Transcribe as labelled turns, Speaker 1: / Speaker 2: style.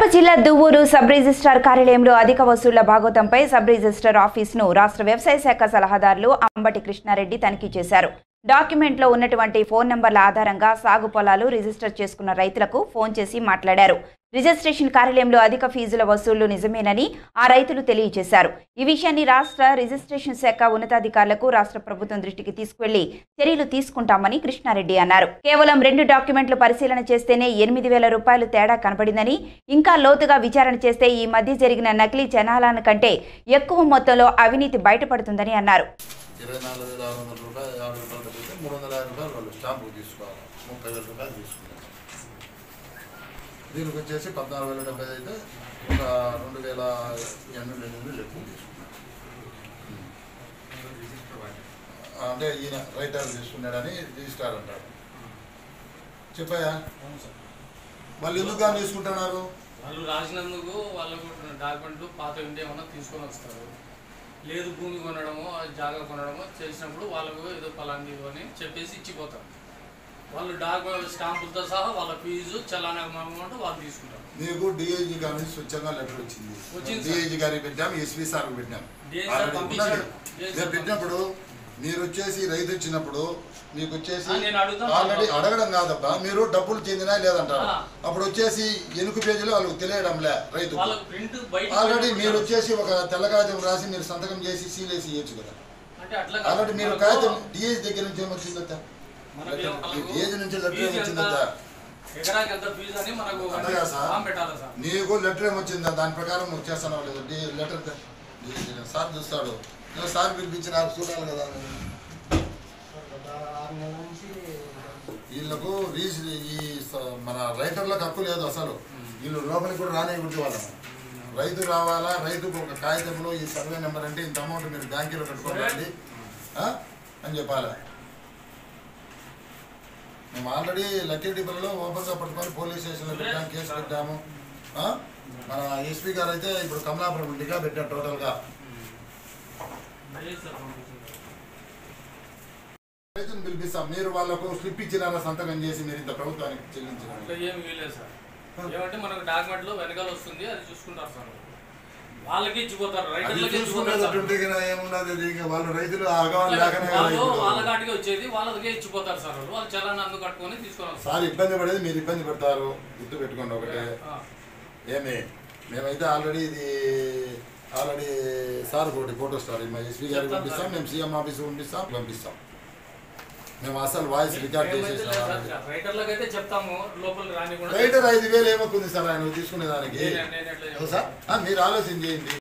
Speaker 1: కడప జిల్లా Duvvuru sub registrar కార్యాలయంలో అధిక వసూళ్ల భాగోతంపై సబ్ రిజిస్ట్రార్ ఆఫీసును రాష్ట్ర వ్యవసాయ శాఖ సలహాదారులు అంబటి కృష్ణారెడ్డి తనిఖీ చేశారు డాక్యుమెంట్లో ఉన్నటువంటి ఫోన్ నంబర్ల ఆధారంగా సాగు పొలాలు రిజిస్టర్ చేసుకున్న రైతులకు ఫోన్ చేసి మాట్లాడారు రిజిస్ట్రేషన్ కార్యాలయంలో అధిక ఫీజుల వసూళ్లు నిజమేనని ఆ రైతులు తెలియజేశారు ఈ విషయాన్ని రాష్ట్ర రిజిస్ట్రేషన్ శాఖ ఉన్నతాధికారులకు రాష్ట్ర ప్రభుత్వం దృష్టికి తీసుకువెళ్లి చర్యలు తీసుకుంటామని కృష్ణారెడ్డి అన్నారు కేవలం రెండు డాక్యుమెంట్లు పరిశీలన చేస్తేనే ఎనిమిది వేల రూపాయలు తేడా కనబడిందని ఇంకా లోతుగా విచారణ చేస్తే ఈ మధ్య జరిగిన నకిలీ జనాలాన కంటే ఎక్కువ మొత్తంలో అవినీతి బయటపడుతుందని అన్నారు
Speaker 2: ఇరవై నాలుగు వేల ఆరు వందల రూపాయలు యాభై రూపాయలు తగ్గితే మూడు వందల యాభై రూపాయలు వాళ్ళు స్టాంపు తీసుకోవాలి ముప్పై వేల రూపాయలు తీసుకుంటారు దీనికి వచ్చేసి పద్నాలుగు వేల డెబ్బై అయితే ఒక రెండు వేల ఎనిమిది ఎనిమిది ఎక్కువ తీసుకున్నారు అంటే ఈయన రైటర్ తీసుకున్నాడని రిజిస్టార్ అంటాడు చెప్పాయా వాళ్ళు ఎందుకు కానీ తీసుకుంటున్నారు
Speaker 3: వాళ్ళు రాసినందుకు వాళ్ళకు డాక్యుమెంట్లు పాత ఉంటే ఏమన్నా తీసుకొని వస్తారు లేదు భూమి కొనడమో ఆ జాగా కొనడమో చేసినప్పుడు వాళ్ళకు ఏదో పలాంటి అని చెప్పేసి ఇచ్చిపోతారు వాళ్ళు డాక్యుమెంట్ స్టాంపులతో సహా వాళ్ళ ఫీజు చలానా అమౌంట్ వాళ్ళు తీసుకుంటారు
Speaker 2: నీకు డిఐజీ గారి నుంచి స్వచ్ఛంగా లెటర్ వచ్చింది
Speaker 3: వచ్చింది సార్.
Speaker 2: డిఐజీ గారికి పెట్టాం ఎస్పీ సార్కి పెట్టాం
Speaker 3: DIG సార్
Speaker 2: ఆల్రెడీ
Speaker 3: పంపించాడు.
Speaker 2: ఉన్నది.
Speaker 3: DIG
Speaker 2: నేను
Speaker 3: సార్
Speaker 2: పెట్టినప్పుడు మీరు వచ్చేసి రైతు వచ్చినప్పుడు మీకు వచ్చేసి
Speaker 3: ఆ, నేను అడుగుతాను
Speaker 2: ఆల్రెడీ
Speaker 3: సార్.
Speaker 2: అడగడం కాదబ్బా మీరు డబ్బులు చెందినా లేదంటారు
Speaker 3: ఆ.
Speaker 2: అప్పుడు వచ్చేసి ఎనుక పేజీలో వాళ్ళకి తెలియడంలే రైతు
Speaker 3: వాళ్ళకు ప్రింట్ బయట
Speaker 2: ఆల్రెడీ మీరు వచ్చేసి ఒక తెల్ల కాగితం రాసి మీరు సంతకం చేసి సీలేసి ఇవ్వచ్చు కదా
Speaker 3: అంటే అట్లా
Speaker 2: ఆల్రెడీ మీరు
Speaker 3: మనకు-
Speaker 2: కాగితం డిఏజీ దగ్గర నుంచి ఏమొచ్చిందట
Speaker 3: మనకు ఏం- వాళ్ళకు
Speaker 2: డిఏజీ నుంచి లెటర్
Speaker 3: ఫీజు ఎంత,
Speaker 2: ఏమొచ్చిందట
Speaker 3: ఎకరాకి ఎంత ఫీజు అని మనకు
Speaker 2: అంతే కదా సార్?
Speaker 3: ఫామ్ పెట్టాలి సార్
Speaker 2: నీకు లెటర్ ఏమొచ్చిందా దాని ప్రకారం నువ్వు చేస్తానో లేదు డి లెటర్ ద- డి- డి- సార్ చూస్తాడు నువ్వు సార్ పిలిపించి నాకు చూడాలి కదా
Speaker 4: ఆరు నెలల నుంచి
Speaker 2: వీళ్ళకు రీస్ ఈ స- మన రైతులకు హక్కు లేదు అసలు వీళ్ళు లోపలికి కూడా రానివ్వద్దు వాళ్ళని రైతు రావాలా రైతుకు ఒక కాగితంలో ఈ సర్వే నెంబర్ అంటే ఇంత అమౌంట్ మీరు బ్యాంకులో పెట్టుకోవాలి ఆ? అని చెప్పాలి మేము ఆల్రెడీ లక్కీ డిపోలో ఓపెన్గా పట్టుకొని పోలీస్ స్టేషన్లో పెట్టాము కేసు పెట్టాము ఆ? మన ఎస్పీ గారు అయితే ఇప్పుడు కమలాపురం డిగా పెట్టారు టోటల్గా
Speaker 3: లేదు సార్ పంపించారు.
Speaker 2: రైతును పిలిపిస్తాం మీరు వాళ్ళకు స్లిప్ ఇచ్చినారా సంతకం చేసి మీరు ఇంత ప్రభుత్వానికి చెల్లించారు
Speaker 3: అట్లా ఏమి వీలేదు సార్ ఏమంటే మనకు డాక్యుమెంట్లు వెనకాల వస్తుంది అది చూసుకుంటారు సార్ వాళ్ళకి ఇచ్చిపోతారు
Speaker 2: అది
Speaker 3: రైతులకి ఇచ్చిపోతారు సార్.
Speaker 2: చూసుకునేటట్టుంటే కదా ఏమున్నది అది ఇంకా వాళ్ళు రైతులు ఆగమని లేకనే కదా
Speaker 3: వాళ్ళు
Speaker 2: ఇప్పుడు.
Speaker 3: వాళ్ళ కాటికి వచ్చేది వాళ్ళకే ఇచ్చిపోతారు సార్ వాళ్ళు వాళ్ళు చలానా అందుకు కట్టుకొని తీసుకొని వస్తారు
Speaker 2: సార్ ఇబ్బంది పడేది మీరు ఇబ్బంది పడతారు గుర్తు పెట్టుకోండి ఒకటే
Speaker 3: ఆ.
Speaker 2: ఏమి మేమైతే ఆల్రెడీ ఇది ఆల్రెడీ సార్ ఒకటి ఫోటో స్టార్ మా ఎస్పీ గారికి
Speaker 3: చెప్తాం
Speaker 2: పంపిస్తాం
Speaker 3: సార్.
Speaker 2: మేము సీఎం ఆఫీస్ పంపిస్తాం పంపిస్తాం మేము అసలు వాయిస్ రికార్డ్
Speaker 3: మేమైతే
Speaker 2: చేసేసాం
Speaker 3: లేదు
Speaker 2: already.
Speaker 3: సార్. రైటర్లకు అయితే చెప్తాము లోపల రాని కూడా
Speaker 2: రైటర్ ఐదు వేలు ఏమొక్కుంది సార్ ఆయన తీసుకునే దానికి
Speaker 3: నేను- నేను ఎట్లా
Speaker 2: సార్ ఆ, మీరు ఆలోచన చేయండి